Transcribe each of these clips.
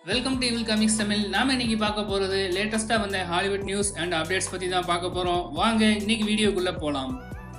welcome to evil comics Tamil நாம இன்னைக்கு பார்க்க போறது லேட்டஸ்டா வந்த ஹாலிவுட் நியூஸ் அண்ட் அப்டேட்ஸ் பத்தி தான் பார்க்க போறோம் வாங்க இன்னைக்கு வீடியோக்குள்ள போலாம்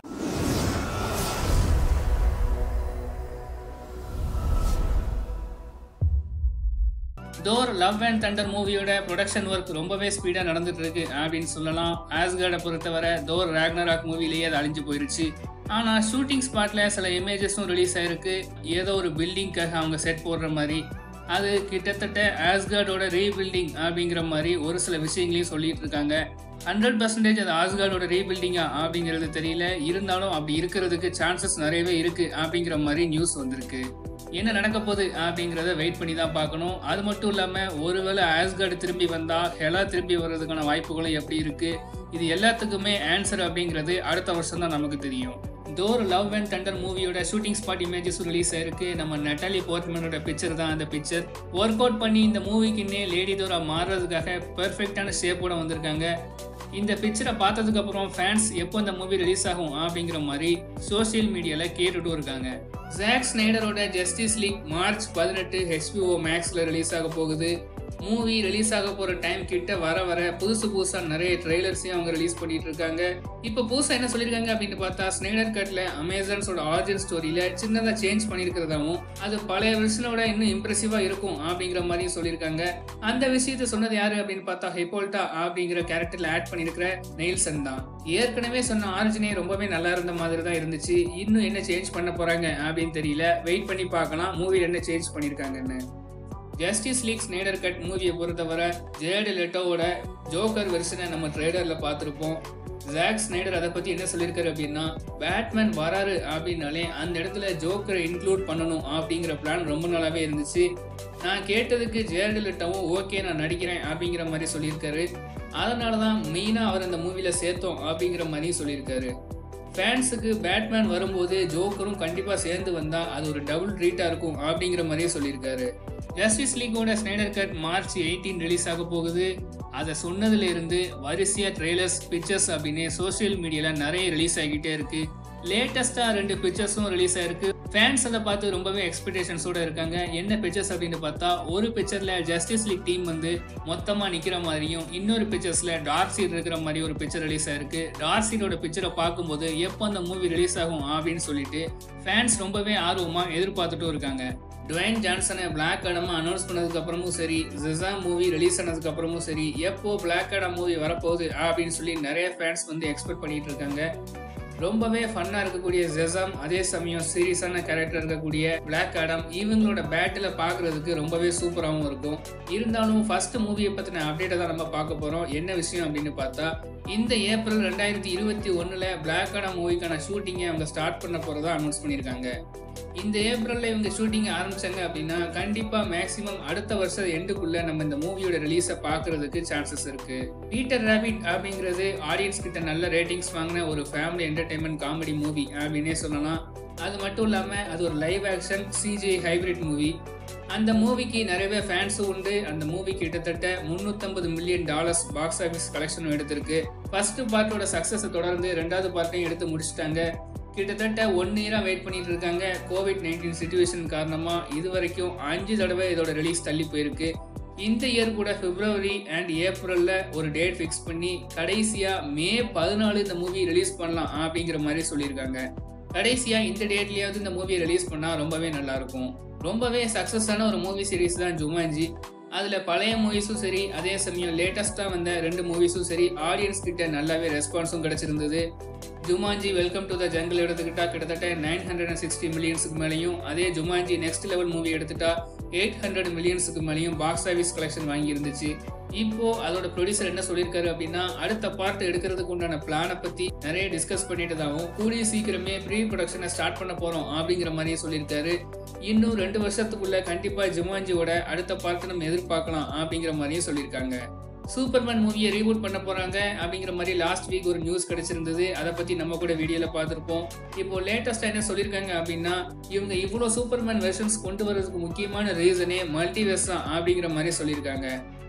தோர் லவ் அண்ட் தண்டர் மூவியோட ப்ரொடக்ஷன் ஒர்க் ரொம்பவே ஸ்பீடாக நடந்துட்டு இருக்கு அப்படின்னு சொல்லலாம் ஆஸ்கார்டை பொறுத்தவரை தோர் ராக்னராக் மூவிலேயே அது அழிஞ்சு போயிருச்சு ஆனால் ஷூட்டிங் ஸ்பாட்ல சில இமேஜஸும் ரிலீஸ் ஆயிருக்கு ஏதோ ஒரு பில்டிங்காக அவங்க செட் போடுற மாதிரி அது கிட்டத்தட்ட ஆஸ்கார்டோட ரீபில்டிங் அப்படிங்கிற மாதிரி ஒரு சில விஷயங்களையும் சொல்லிட்டு இருக்காங்க ஹண்ட்ரட் பர்சன்டேஜ் அது ஆஸ்கார்டோட ரீபில்டிங்கா அப்படிங்கிறது தெரியல இருந்தாலும் அப்படி இருக்கிறதுக்கு சான்சஸ் நிறையவே இருக்கு அப்படிங்கிற மாதிரி நியூஸ் வந்திருக்கு என்ன நடக்க போகுது அப்படிங்கிறத வெயிட் பண்ணி தான் பார்க்கணும் அது மட்டும் இல்லாமல் ஒருவேளை ஆஸ்கார்டு திரும்பி வந்தால் ஹெலா திரும்பி வர்றதுக்கான வாய்ப்புகளும் எப்படி இருக்கு இது எல்லாத்துக்குமே ஆன்சர் அப்படிங்கிறது அடுத்த வருஷம் தான் நமக்கு தெரியும் டோர் லவ் அண்ட் தண்டர் மூவியோட ஷூட்டிங் ஸ்பாட் இமேஜஸ் ரிலீஸ் ஆயிருக்கு நம்ம நட்டாலி போர்ட்மனோட பிக்சர் தான் அந்த பிக்சர் ஒர்க் அவுட் பண்ணி இந்த மூவிக்குன்னே லேடி டோரா மாறுறதுக்காக பெர்ஃபெக்டான ஷேப்போட வந்திருக்காங்க இந்த பிக்சரை பார்த்ததுக்கு அப்புறம் ஃபேன்ஸ் எப்போ இந்த மூவி ரிலீஸ் ஆகும் அப்படிங்கிற மாதிரி சோஷியல் மீடியால கேட்டுட்டும் இருக்காங்க ஜாக் ஸ்னைடரோட ஜஸ்டிஸ் லீக் மார்ச் பதினெட்டு ஹெச்பிஓ மேக்ஸ்ல ரிலீஸ் ஆக போகுது மூவி ரிலீஸ் ஆக போற டைம் கிட்ட வர வர புதுசு புதுசா நிறைய ட்ரெய்லர்ஸையும் அவங்க ரிலீஸ் பண்ணிட்டு இருக்காங்க இப்போ புதுசா என்ன சொல்லியிருக்காங்க அப்படின்னு பார்த்தா ஸ்னைடர் கட்ல அமேசான்ஸோட ஆரிஜின் ஸ்டோரியில சின்னதா சேஞ்ச் பண்ணியிருக்கிறதாவும் அது பழைய விஷயனோட இன்னும் இம்ப்ரெசிவா இருக்கும் அப்படிங்கிற மாதிரியும் சொல்லியிருக்காங்க அந்த விஷயத்த சொன்னது யாரு அப்படின்னு பார்த்தா ஹெப்போல்டா அப்படிங்கிற கேரக்டர்ல ஆட் பண்ணியிருக்கிற நெயில்சன் தான் ஏற்கனவே சொன்ன ஆரிஜினே ரொம்பவே நல்லா இருந்த மாதிரி தான் இருந்துச்சு இன்னும் என்ன சேஞ்ச் பண்ண போறாங்க அப்படின்னு தெரியல வெயிட் பண்ணி பார்க்கலாம் மூவில என்ன சேஞ்ச் பண்ணியிருக்காங்கன்னு ஜஸ்டிஸ் லீக் ஸ்னைடர் கட் மூவியை பொறுத்தவரை ஜேடு லெட்டோவோட ஜோக்கர் வெர்ஷனை நம்ம ட்ரேடரில் பார்த்துருப்போம் ஜாக் ஸ்னைடர் அதை பற்றி என்ன சொல்லியிருக்காரு அப்படின்னா பேட்மேன் வராரு அப்படின்னாலே அந்த இடத்துல ஜோக்கரை இன்க்ளூட் பண்ணணும் அப்படிங்கிற பிளான் ரொம்ப நாளாகவே இருந்துச்சு நான் கேட்டதுக்கு ஜேடு லெட்டோவும் ஓகே நான் நடிக்கிறேன் அப்படிங்கிற மாதிரி சொல்லியிருக்காரு அதனால தான் மெயினாக அவர் அந்த மூவியில் சேர்த்தோம் அப்படிங்கிற மாதிரியும் சொல்லியிருக்காரு ஃபேன்ஸுக்கு பேட்மேன் வரும்போது ஜோக்கரும் கண்டிப்பாக சேர்ந்து வந்தால் அது ஒரு டபுள் ட்ரீட்டாக இருக்கும் அப்படிங்கிற மாதிரியே சொல்லியிருக்காரு ஜஸ்டிஸ் லீக்கோட Snyder cut March eighteen release ஆக போகுது அதை சொன்னதுல இருந்து வரிசையாக ட்ரெய்லர்ஸ் பிக்சர்ஸ் அப்படின்னு சோஷியல் மீடியாவில் நிறைய ரிலீஸ் ஆகிக்கிட்டே இருக்கு லேட்டஸ்ட்டாக ரெண்டு பிக்சர்ஸும் ரிலீஸ் ஆயிருக்கு ஃபேன்ஸ் அதை பார்த்து ரொம்பவே எக்ஸ்பெக்டேஷன்ஸோட இருக்காங்க என்ன பிக்சர்ஸ் அப்படின்னு பார்த்தா ஒரு பிக்சரில் ஜஸ்டிஸ் லீக் டீம் வந்து மொத்தமாக நிற்கிற மாதிரியும் இன்னொரு பிக்சர்ஸில் டார்க் சீட் இருக்கிற மாதிரி ஒரு பிக்சர் ரிலீஸ் ஆயிருக்கு டார்க் சீடோட பிக்சரை பார்க்கும்போது எப்போ அந்த மூவி ரிலீஸ் ஆகும் அப்படின்னு சொல்லிட்டு ஃபேன்ஸ் ரொம்பவே ஆர்வமாக எதிர்பார்த்துட்டும் இருக்காங்க டுவைன் ஜான்சனை பிளாக் அடமா அனௌன்ஸ் பண்ணதுக்கு அப்புறமும் சரி ஜிசா மூவி ரிலீஸ் ஆனதுக்கு அப்புறமும் சரி எப்போ பிளாக் அடம் மூவி வரப்போகுது அப்படின்னு சொல்லி நிறைய ஃபேன்ஸ் வந்து எக்ஸ்பெக்ட் பண்ணிட்டு இருக்காங்க ரொம்பவே ஃபன்னாக இருக்கக்கூடிய ஜெசாம் அதே சமயம் சீரியஸான கேரக்டர் இருக்கக்கூடிய பிளாக் ஆடம் இவங்களோட பேட்டில் பார்க்குறதுக்கு ரொம்பவே சூப்பராகவும் இருக்கும் இருந்தாலும் ஃபர்ஸ்ட் மூவியை பற்றின அப்டேட்டை தான் நம்ம பார்க்க போகிறோம் என்ன விஷயம் அப்படின்னு பார்த்தா இந்த ஏப்ரல் ரெண்டாயிரத்தி இருபத்தி ஒன்றில் பிளாக் ஆடம் மூவிக்கான ஷூட்டிங்கை அவங்க ஸ்டார்ட் பண்ண போகிறதா அனௌன்ஸ் பண்ணியிருக்காங்க இந்த ஏப்ரலில் இவங்க ஷூட்டிங் ஆரம்பிச்சாங்க அப்படின்னா கண்டிப்பாக மேக்ஸிமம் அடுத்த வருஷம் எண்டுக்குள்ளே நம்ம இந்த மூவியோட ரிலீஸை பார்க்கறதுக்கு சான்சஸ் இருக்கு பீட்டர் ரேபிட் அப்படிங்கிறது ஆடியன்ஸ் கிட்ட நல்ல ரேட்டிங்ஸ் வாங்கின ஒரு ஃபேமிலி என்டர்டைன்மெண்ட் காமெடி மூவி அப்படின்னே சொல்லலாம் அது மட்டும் இல்லாமல் அது ஒரு live action CG hybrid movie அந்த மூவிக்கு நிறையவே ஃபேன்ஸும் உண்டு அந்த மூவி கிட்டத்தட்ட முந்நூற்றம்பது மில்லியன் டாலர்ஸ் பாக்ஸ் ஆஃபீஸ் கலெக்ஷனும் எடுத்திருக்கு ஃபர்ஸ்ட் பார்ட்டோட சக்ஸஸை தொடர்ந்து ரெண்டாவது பார்ட்டையும் எடுத்து முடிச்சிட்டாங்க கிட்டத்தட்ட ஒன் இயராக வெயிட் பண்ணிட்டு இருக்காங்க கோவிட் நைன்டீன் சுச்சுவேஷன் காரணமாக இது வரைக்கும் அஞ்சு தடவை இதோட ரிலீஸ் தள்ளி போயிருக்கு இந்த இயர் கூட பிப்ரவரி அண்ட் ஏப்ரலில் ஒரு டேட் ஃபிக்ஸ் பண்ணி கடைசியாக மே பதினாலு இந்த மூவி ரிலீஸ் பண்ணலாம் அப்படிங்கிற மாதிரி சொல்லியிருக்காங்க கடைசியாக இந்த டேட்லேயாவது இந்த மூவியை ரிலீஸ் பண்ணால் ரொம்பவே நல்லாயிருக்கும் ரொம்பவே சக்ஸஸான ஒரு மூவி சீரிஸ் தான் ஜுமான்ஜி அதில் பழைய மூவிஸும் சரி அதே சமயம் லேட்டஸ்ட்டாக வந்த ரெண்டு மூவிஸும் சரி ஆடியன்ஸ் கிட்ட நல்லாவே ரெஸ்பான்ஸும் கிடச்சிருந்தது Jumanji welcome to the jungle எடுத்துக்கிட்டா கிட்டத்தட்ட நைன் ஹண்ட்ரட் அண்ட் சிக்ஸ்டி மில்லியன்ஸுக்கு மேலேயும் அதே ஜுமான்ஜி நெக்ஸ்ட் லெவல் மூவி எடுத்துட்டா எயிட் ஹண்ட்ரட் மில்லியன்ஸுக்கு மேலேயும் பாக்ஸ் ஆஃபீஸ் கலெக்ஷன் வாங்கி இருந்துச்சு இப்போ அதோட ப்ரொடியூசர் என்ன சொல்லியிருக்காரு அப்படின்னா அடுத்த பார்ட் எடுக்கிறதுக்கு உண்டான பிளானை பற்றி நிறைய டிஸ்கஸ் பண்ணிட்டதாகவும் கூடிய சீக்கிரமே ப்ரீ ப்ரொடக்ஷனை ஸ்டார்ட் பண்ண போகிறோம் அப்படிங்கிற மாதிரியே சொல்லியிருக்காரு இன்னும் ரெண்டு வருஷத்துக்குள்ள கண்டிப்பாக ஜுமான்ஜியோட அடுத்த பார்ட் நம்ம எதிர்பார்க்கலாம் அப்படிங்கிற மாதிரியும் சொல்லியிருக்காங்க சூப்பர்மேன் மூவியை ரீபூட் பண்ண போறாங்க அப்படிங்கிற மாதிரி லாஸ்ட் வீக் ஒரு நியூஸ் கிடைச்சிருந்தது அதை பத்தி நம்ம கூட வீடியோல பார்த்துருப்போம் இப்போ லேட்டஸ்டா என்ன சொல்லியிருக்காங்க அப்படின்னா இவங்க இவ்வளோ சூப்பர்மேன் வெர்ஷன்ஸ் கொண்டு வரதுக்கு முக்கியமான ரீசனே மல்டிவெர்ஸ் தான் அப்படிங்கிற மாதிரி சொல்லியிருக்காங்க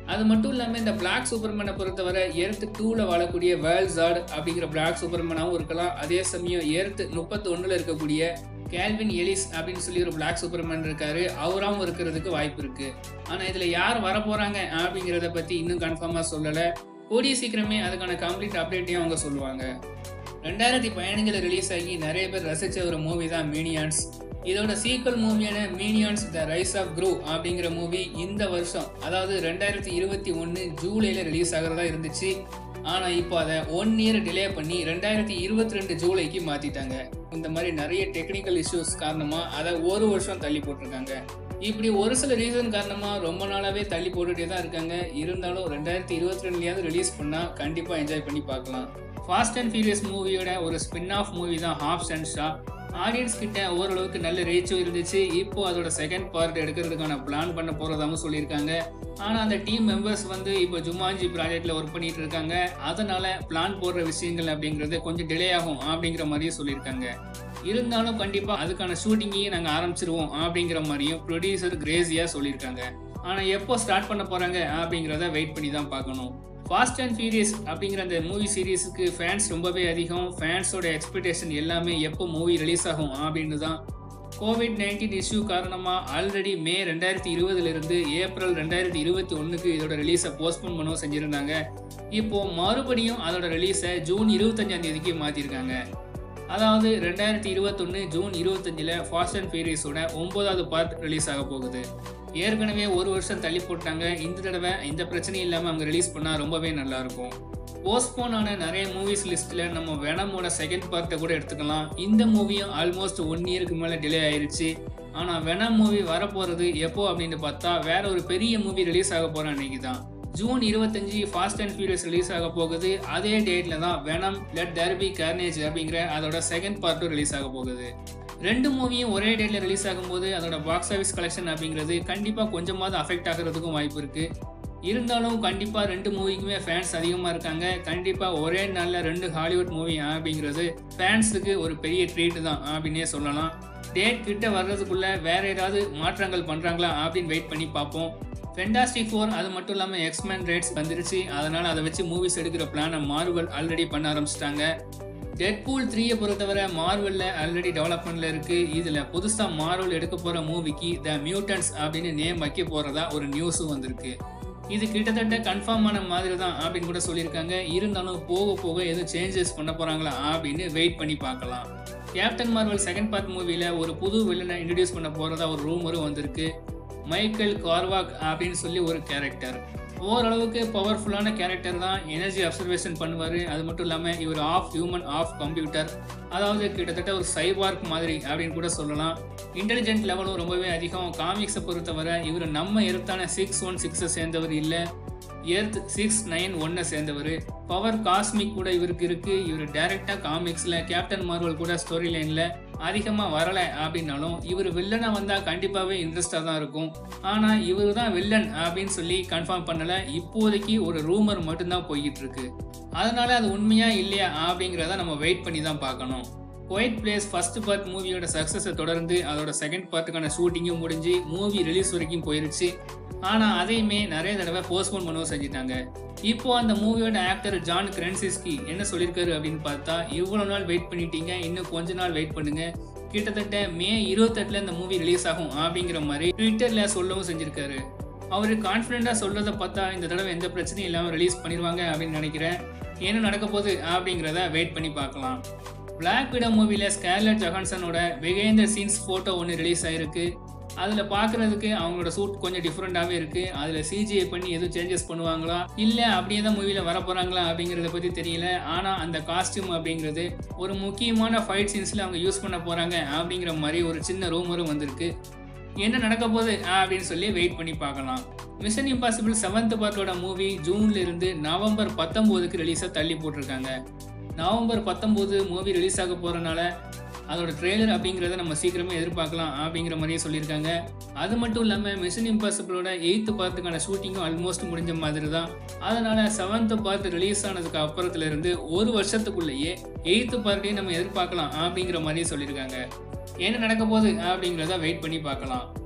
அது மட்டும் இல்லாமல் இந்த பிளாக் சூப்பர்மேனை பொறுத்தவரை எர்த் டூவில் வாழக்கூடிய வேல்ஸார்ட் அப்படிங்கிற பிளாக் சூப்பர்மேனாகவும் இருக்கலாம் அதே சமயம் எர்த் முப்பத்தி ஒன்றில் இருக்கக்கூடிய கேல்வின் எலிஸ் அப்படின்னு சொல்லி ஒரு பிளாக் சூப்பர்மேன் இருக்காரு அவராகவும் இருக்கிறதுக்கு வாய்ப்பு இருக்கு ஆனால் இதில் யார் வர போகிறாங்க அப்படிங்கிறத பற்றி இன்னும் கன்ஃபார்மாக சொல்லலை கூடிய சீக்கிரமே அதுக்கான கம்ப்ளீட் அப்டேட்டையும் அவங்க சொல்லுவாங்க ரெண்டாயிரத்தி பதினஞ்சில் ரிலீஸ் ஆகி நிறைய பேர் ரசித்த ஒரு மூவி தான் மீனியான்ஸ் இதோட சீக்வல் மூவியான minions the rise of Gru அப்படிங்கிற மூவி இந்த வருஷம் அதாவது ரெண்டாயிரத்தி இருபத்தி ஒன்று ஜூலையில் ரிலீஸ் ஆகிறதா இருந்துச்சு ஆனால் இப்போ அதை ஒன் இயர் டிலே பண்ணி ரெண்டாயிரத்தி இருபத்தி ரெண்டு ஜூலைக்கு மாற்றிட்டாங்க இந்த மாதிரி நிறைய டெக்னிக்கல் இஷ்யூஸ் காரணமாக அதை ஒரு வருஷம் தள்ளி போட்டிருக்காங்க இப்படி ஒரு சில ரீசன் காரணமாக ரொம்ப நாளாகவே தள்ளி போட்டுகிட்டே தான் இருக்காங்க இருந்தாலும் ரெண்டாயிரத்தி இருபத்தி ரெண்டுலையாவது ரிலீஸ் பண்ணால் கண்டிப்பாக என்ஜாய் பண்ணி பார்க்கலாம் ஃபாஸ்ட் அண்ட் ஃபியூரியஸ் மூவியோட ஒரு ஸ்பின் ஆஃப் மூவி தான் ஹாஃப்ஸ் அண்ட் ஷா ஆடியன்ஸ் கிட்ட ஓரளவுக்கு நல்ல ரீச்சும் இருந்துச்சு இப்போ அதோட செகண்ட் பார்ட் எடுக்கிறதுக்கான பிளான் பண்ண போகிறதாகவும் சொல்லியிருக்காங்க ஆனால் அந்த டீம் மெம்பர்ஸ் வந்து இப்போ ஜுமாஞ்சி ப்ராஜெக்டில் ஒர்க் பண்ணிட்டு இருக்காங்க அதனால பிளான் போடுற விஷயங்கள் அப்படிங்கிறது கொஞ்சம் டிலே ஆகும் அப்படிங்கிற மாதிரியும் சொல்லியிருக்காங்க இருந்தாலும் கண்டிப்பாக அதுக்கான ஷூட்டிங்கையும் நாங்கள் ஆரம்பிச்சிருவோம் அப்படிங்கிற மாதிரியும் ப்ரொடியூசர் கிரேசியாக சொல்லியிருக்காங்க ஆனால் எப்போ ஸ்டார்ட் பண்ண போகிறாங்க அப்படிங்கிறத வெயிட் பண்ணி தான் பார்க்கணும் ஃபாஸ்ட் அண்ட் ஃபியூரியஸ் அப்படிங்கிற அந்த மூவி சீரீஸுக்கு ஃபேன்ஸ் ரொம்பவே அதிகம் ஃபேன்ஸோட எக்ஸ்பெக்டேஷன் எல்லாமே எப்போ மூவி ரிலீஸ் ஆகும் அப்படின்னு தான் கோவிட் நைன்டீன் இஷ்யூ காரணமாக ஆல்ரெடி மே ரெண்டாயிரத்தி இருபதுலேருந்து ஏப்ரல் ரெண்டாயிரத்தி இருபத்தி ஒன்றுக்கு இதோட ரிலீஸை போஸ்ட்போன் பண்ணவும் செஞ்சுருந்தாங்க இப்போது மறுபடியும் அதோட ரிலீஸை ஜூன் இருபத்தஞ்சாம் தேதிக்கு மாற்றிருக்காங்க அதாவது ரெண்டாயிரத்தி இருபத்தொன்று ஜூன் இருபத்தஞ்சில் ஃபாஸ்ட் அண்ட் ஃபியூரியஸோட ஒன்பதாவது பார்ட் ரிலீஸ் ஆக போகுது ஏற்கனவே ஒரு வருஷம் தள்ளி போட்டாங்க இந்த தடவை இந்த பிரச்சனையும் இல்லாமல் அவங்க ரிலீஸ் பண்ணால் ரொம்பவே நல்லாயிருக்கும் போஸ்ட்போன் ஆன நிறைய மூவிஸ் லிஸ்ட்டில் நம்ம வெனமோட செகண்ட் பார்ட்டை கூட எடுத்துக்கலாம் இந்த மூவியும் ஆல்மோஸ்ட் ஒன் இயருக்கு மேலே டிலே ஆயிருச்சு ஆனால் வெனம் மூவி வரப்போகிறது எப்போ அப்படின்னு பார்த்தா வேற ஒரு பெரிய மூவி ரிலீஸ் ஆக போகிற அன்னைக்கு தான் ஜூன் இருபத்தஞ்சு ஃபாஸ்ட் அண்ட் ஃபியூரியஸ் ரிலீஸ் ஆக போகுது அதே டேட்டில் தான் வெனம் லெட் டர்பி கார்னேஜ் அப்படிங்கிற அதோட செகண்ட் பார்ட்டும் ரிலீஸ் ஆக போகுது ரெண்டு மூவியும் ஒரே டேட்டில் ரிலீஸ் ஆகும்போது அதோட பாக்ஸ் ஆஃபீஸ் கலெக்ஷன் அப்படிங்கிறது கண்டிப்பாக கொஞ்சமாவது அஃபெக்ட் ஆகிறதுக்கும் வாய்ப்பு இருக்குது இருந்தாலும் கண்டிப்பாக ரெண்டு மூவிக்குமே ஃபேன்ஸ் அதிகமாக இருக்காங்க கண்டிப்பாக ஒரே நாளில் ரெண்டு ஹாலிவுட் மூவி அப்படிங்கிறது ஃபேன்ஸுக்கு ஒரு பெரிய ட்ரீட் தான் அப்படின்னே சொல்லலாம் டேட் கிட்ட வர்றதுக்குள்ளே வேற ஏதாவது மாற்றங்கள் பண்ணுறாங்களா அப்படின்னு வெயிட் பண்ணி பார்ப்போம் ஃபென்டாஸ்டிக் ஃபோர் அது மட்டும் இல்லாமல் எக்ஸ்மேன் ரேட்ஸ் வந்துருச்சு அதனால் அதை வச்சு மூவிஸ் எடுக்கிற பிளானை மார்வல் ஆல்ரெடி பண்ண ஆரம்பிச்சிட்டாங்க டெட்பூல் த்ரீயை பொறுத்தவரை மார்வலில் ஆல்ரெடி டெவலப்மெண்ட்டில் இருக்குது இதில் புதுசாக மார்வல் எடுக்க போகிற மூவிக்கு த மியூட்டன்ஸ் அப்படின்னு நேம் வைக்க போகிறதா ஒரு நியூஸும் வந்திருக்கு இது கிட்டத்தட்ட கன்ஃபார்ம் ஆன மாதிரி தான் அப்படின்னு கூட சொல்லியிருக்காங்க இருந்தாலும் போக போக எதுவும் சேஞ்சஸ் பண்ண போகிறாங்களா அப்படின்னு வெயிட் பண்ணி பார்க்கலாம் கேப்டன் மார்வல் செகண்ட் பார்ட் மூவியில் ஒரு புது வில்லனை இன்ட்ரடியூஸ் பண்ண போகிறதா ஒரு ரூமரும் வந்திருக்கு மைக்கேல் கார்வாக் அப்படின்னு சொல்லி ஒரு கேரக்டர் ஓரளவுக்கு பவர்ஃபுல்லான கேரக்டர் தான் எனர்ஜி அப்சர்வேஷன் பண்ணுவார் அது மட்டும் இல்லாமல் இவர் ஆஃப் ஹியூமன் ஆஃப் கம்ப்யூட்டர் அதாவது கிட்டத்தட்ட ஒரு சைபார்க் மாதிரி அப்படின்னு கூட சொல்லலாம் இன்டெலிஜென்ட் லெவலும் ரொம்பவே அதிகம் காமிக்ஸை பொறுத்தவரை இவர் நம்ம எர்த்தான சிக்ஸ் ஒன் சிக்ஸை சேர்ந்தவர் இல்லை எர்த் சிக்ஸ் நைன் ஒன்னை சேர்ந்தவர் பவர் காஸ்மிக் கூட இவருக்கு இருக்கு இவர் டைரக்டா காமிக்ஸ்ல கேப்டன் மார்வல் கூட ஸ்டோரி லைன்ல அதிகமா வரல அப்படின்னாலும் இவர் வில்லனா வந்தா கண்டிப்பாவே இன்ட்ரெஸ்டா தான் இருக்கும் ஆனா இவர் தான் வில்லன் அப்படின்னு சொல்லி கன்ஃபார்ம் பண்ணல இப்போதைக்கு ஒரு ரூமர் மட்டும்தான் போய்கிட்டு இருக்கு அதனால அது உண்மையா இல்லையா அப்படிங்கிறத நம்ம வெயிட் பண்ணி தான் பார்க்கணும் குவைட் பிளேஸ் ஃபர்ஸ்ட் பார்ட் மூவியோட சக்ஸஸை தொடர்ந்து அதோட செகண்ட் பார்ட்டுக்கான ஷூட்டிங்கும் முடிஞ்சு மூவி ரிலீஸ் வரைக்கும் போயிருச்சு ஆனால் அதையுமே நிறைய தடவை போஸ்ட்போன் பண்ணவும் செஞ்சுட்டாங்க இப்போ அந்த மூவியோட ஆக்டர் ஜான் கிரென்சிஸ்கி என்ன சொல்லியிருக்காரு அப்படின்னு பார்த்தா இவ்வளோ நாள் வெயிட் பண்ணிட்டீங்க இன்னும் கொஞ்ச நாள் வெயிட் பண்ணுங்க கிட்டத்தட்ட மே இருபத்தெட்டுல இந்த மூவி ரிலீஸ் ஆகும் அப்படிங்கிற மாதிரி ட்விட்டர்ல சொல்லவும் செஞ்சிருக்காரு அவர் கான்ஃபிடென்ட்டாக சொல்றதை பார்த்தா இந்த தடவை எந்த பிரச்சனையும் இல்லாமல் ரிலீஸ் பண்ணிடுவாங்க அப்படின்னு நினைக்கிறேன் என்ன நடக்க போகுது அப்படிங்கிறத வெயிட் பண்ணி பார்க்கலாம் பிளாக் விடோ மூவியில் ஸ்கேர்லட் ஜொஹான்சனோட வெகேந்தர் சீன்ஸ் ஃபோட்டோ ஒன்று ரிலீஸ் ஆயிருக்கு அதில் பார்க்குறதுக்கு அவங்களோட சூட் கொஞ்சம் டிஃப்ரெண்ட்டாகவே இருக்குது அதில் சிஜிஐ பண்ணி எதுவும் சேஞ்சஸ் பண்ணுவாங்களா இல்லை அப்படியே தான் மூவியில் வர போகிறாங்களா அப்படிங்கிறத பற்றி தெரியல ஆனால் அந்த காஸ்டியூம் அப்படிங்கிறது ஒரு முக்கியமான ஃபைட் சீன்ஸில் அவங்க யூஸ் பண்ண போகிறாங்க அப்படிங்கிற மாதிரி ஒரு சின்ன ரூமரும் வந்திருக்கு என்ன நடக்க போகுது அப்படின்னு சொல்லி வெயிட் பண்ணி பார்க்கலாம் மிஷன் இம்பாசிபிள் செவன்த் பார்ட்டோட மூவி ஜூன்ல இருந்து நவம்பர் பத்தொம்போதுக்கு ரிலீஸாக தள்ளி போட்டிருக்காங்க நவம்பர் பத்தொம்போது மூவி ரிலீஸ் ஆக போகிறனால அதோட ட்ரெய்லர் அப்படிங்கிறத நம்ம சீக்கிரமே எதிர்பார்க்கலாம் அப்படிங்கிற மாதிரியே சொல்லியிருக்காங்க அது மட்டும் இல்லாமல் மிஷன் இம்பாசிபிளோட எயித்து பார்ட்டுக்கான ஷூட்டிங்கும் ஆல்மோஸ்ட் முடிஞ்ச மாதிரி தான் அதனால செவன்த் பார்ட் ரிலீஸ் ஆனதுக்கு அப்புறத்துல இருந்து ஒரு வருஷத்துக்குள்ளேயே எயித்து பார்ட்டையும் நம்ம எதிர்பார்க்கலாம் அப்படிங்கிற மாதிரியே சொல்லியிருக்காங்க என்ன நடக்க போகுது அப்படிங்கிறத வெயிட் பண்ணி பார்க்கலாம்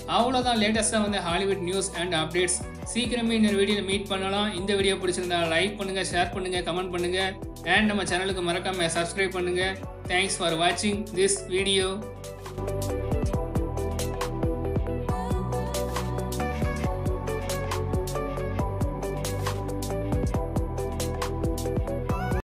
அவ்வளோதான் லேட்டஸ்ட்டாக வந்து ஹாலிவுட் நியூஸ் அண்ட் அப்டேட்ஸ் சீக்கிரமே இன்னொரு வீடியோவில் மீட் பண்ணலாம் இந்த வீடியோ பிடிச்சிருந்தா லைக் பண்ணுங்கள் ஷேர் பண்ணுங்கள் கமெண்ட் பண்ணுங்கள் அண்ட் நம்ம சேனலுக்கு மறக்காமல் சப்ஸ்கிரைப் பண்ணுங்கள் தேங்க்ஸ் ஃபார் வாட்சிங் திஸ் வீடியோ